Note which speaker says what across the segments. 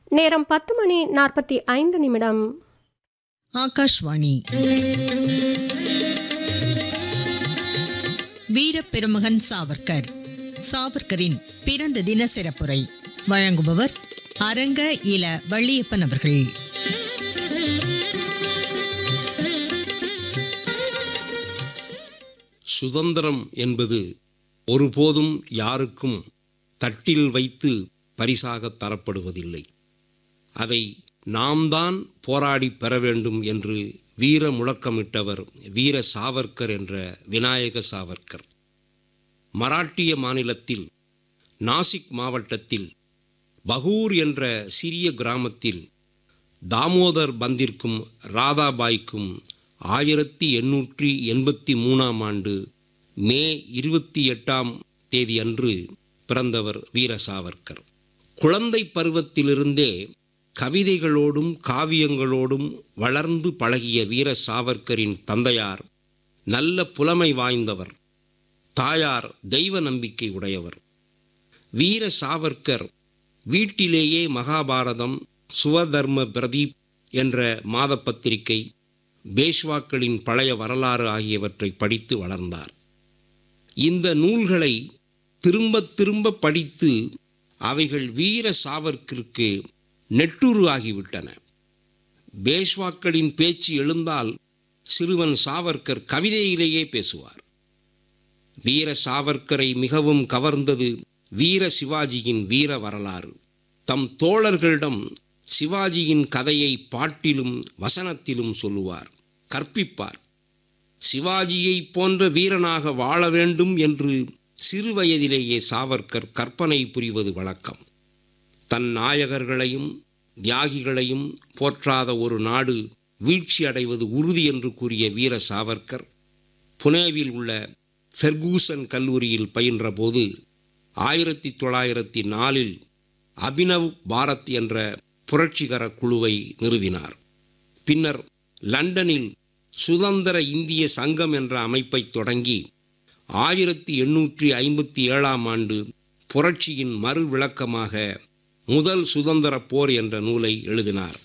Speaker 1: நேரம் பத்து மணி நாற்பத்தி ஐந்து நிமிடம்
Speaker 2: ஆகாஷ்வாணி வீரப்பெருமகன் சாவர்கர் சாவர்கரின் பிறந்த தின சிறப்புரை வழங்குபவர் அரங்க இல வள்ளியப்பன் அவர்கள்
Speaker 3: சுதந்திரம் என்பது ஒருபோதும் யாருக்கும் தட்டில் வைத்து பரிசாக தரப்படுவதில்லை அதை நாம் தான் போராடி பெற வேண்டும் என்று வீர முழக்கமிட்டவர் வீர சாவர்கர் என்ற விநாயக சாவர்கர் மராட்டிய மாநிலத்தில் நாசிக் மாவட்டத்தில் பகூர் என்ற சிறிய கிராமத்தில் தாமோதர் பந்திற்கும் ராதாபாய்க்கும் ஆயிரத்தி எண்ணூற்றி எண்பத்தி மூணாம் ஆண்டு மே இருபத்தி எட்டாம் தேதி அன்று பிறந்தவர் வீர சாவர்கர் குழந்தை பருவத்திலிருந்தே கவிதைகளோடும் காவியங்களோடும் வளர்ந்து பழகிய வீர சாவர்கரின் தந்தையார் நல்ல புலமை வாய்ந்தவர் தாயார் தெய்வ நம்பிக்கை உடையவர் வீர சாவர்கர் வீட்டிலேயே மகாபாரதம் சுவதர்ம பிரதீப் என்ற மாத பத்திரிகை பேஷ்வாக்களின் பழைய வரலாறு ஆகியவற்றை படித்து வளர்ந்தார் இந்த நூல்களை திரும்ப திரும்ப படித்து அவைகள் வீர சாவர்க்கிற்கு நெட்டுரு ஆகிவிட்டன பேஷ்வாக்களின் பேச்சு எழுந்தால் சிறுவன் சாவர்கர் கவிதையிலேயே பேசுவார் வீர சாவர்கரை மிகவும் கவர்ந்தது வீர சிவாஜியின் வீர வரலாறு தம் தோழர்களிடம் சிவாஜியின் கதையை பாட்டிலும் வசனத்திலும் சொல்லுவார் கற்பிப்பார் சிவாஜியை போன்ற வீரனாக வாழ வேண்டும் என்று சிறு வயதிலேயே சாவர்கர் கற்பனை புரிவது வழக்கம் தன் நாயகர்களையும் தியாகிகளையும் போற்றாத ஒரு நாடு வீழ்ச்சி அடைவது உறுதி என்று கூறிய வீர சாவர்கர் புனேவில் உள்ள ஃபெர்கூசன் கல்லூரியில் பயின்றபோது ஆயிரத்தி தொள்ளாயிரத்தி நாலில் அபினவ் பாரத் என்ற புரட்சிகர குழுவை நிறுவினார் பின்னர் லண்டனில் சுதந்திர இந்திய சங்கம் என்ற அமைப்பை தொடங்கி ஆயிரத்தி எண்ணூற்றி ஐம்பத்தி ஏழாம் ஆண்டு புரட்சியின் மறு விளக்கமாக முதல் சுதந்திர போர் என்ற நூலை எழுதினார்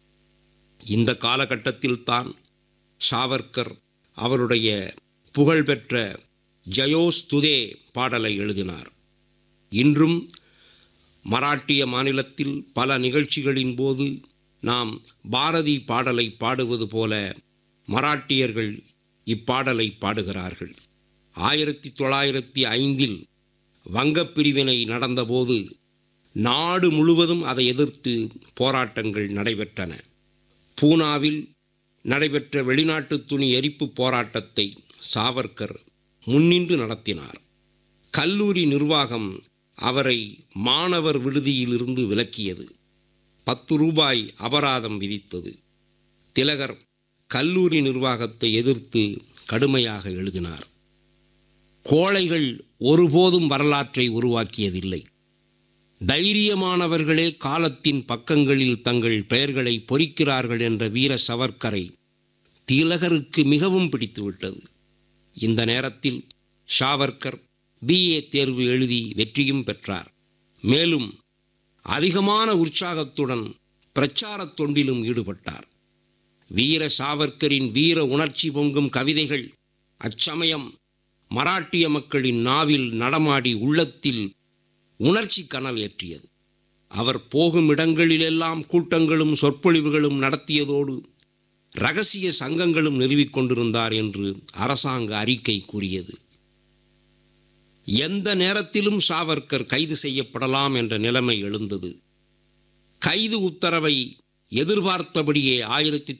Speaker 3: இந்த காலகட்டத்தில்தான் சாவர்கர் அவருடைய புகழ்பெற்ற ஜயோஸ்துதே பாடலை எழுதினார் இன்றும் மராட்டிய மாநிலத்தில் பல நிகழ்ச்சிகளின் போது நாம் பாரதி பாடலை பாடுவது போல மராட்டியர்கள் இப்பாடலை பாடுகிறார்கள் ஆயிரத்தி தொள்ளாயிரத்தி ஐந்தில் வங்கப் பிரிவினை நடந்தபோது நாடு முழுவதும் அதை எதிர்த்து போராட்டங்கள் நடைபெற்றன பூனாவில் நடைபெற்ற வெளிநாட்டு துணி எரிப்பு போராட்டத்தை சாவர்கர் முன்னின்று நடத்தினார் கல்லூரி நிர்வாகம் அவரை மாணவர் விடுதியிலிருந்து விலக்கியது பத்து ரூபாய் அபராதம் விதித்தது திலகர் கல்லூரி நிர்வாகத்தை எதிர்த்து கடுமையாக எழுதினார் கோழைகள் ஒருபோதும் வரலாற்றை உருவாக்கியதில்லை தைரியமானவர்களே காலத்தின் பக்கங்களில் தங்கள் பெயர்களை பொறிக்கிறார்கள் என்ற வீர சவர்க்கரை திலகருக்கு மிகவும் பிடித்துவிட்டது இந்த நேரத்தில் ஷாவர்கர் பிஏ தேர்வு எழுதி வெற்றியும் பெற்றார் மேலும் அதிகமான உற்சாகத்துடன் பிரச்சாரத் தொண்டிலும் ஈடுபட்டார் வீர சாவர்கரின் வீர உணர்ச்சி பொங்கும் கவிதைகள் அச்சமயம் மராட்டிய மக்களின் நாவில் நடமாடி உள்ளத்தில் உணர்ச்சி கனல் ஏற்றியது அவர் போகும் இடங்களிலெல்லாம் கூட்டங்களும் சொற்பொழிவுகளும் நடத்தியதோடு ரகசிய சங்கங்களும் நிறுவிக் கொண்டிருந்தார் என்று அரசாங்க அறிக்கை கூறியது எந்த நேரத்திலும் சாவர்கர் கைது செய்யப்படலாம் என்ற நிலைமை எழுந்தது கைது உத்தரவை எதிர்பார்த்தபடியே ஆயிரத்தி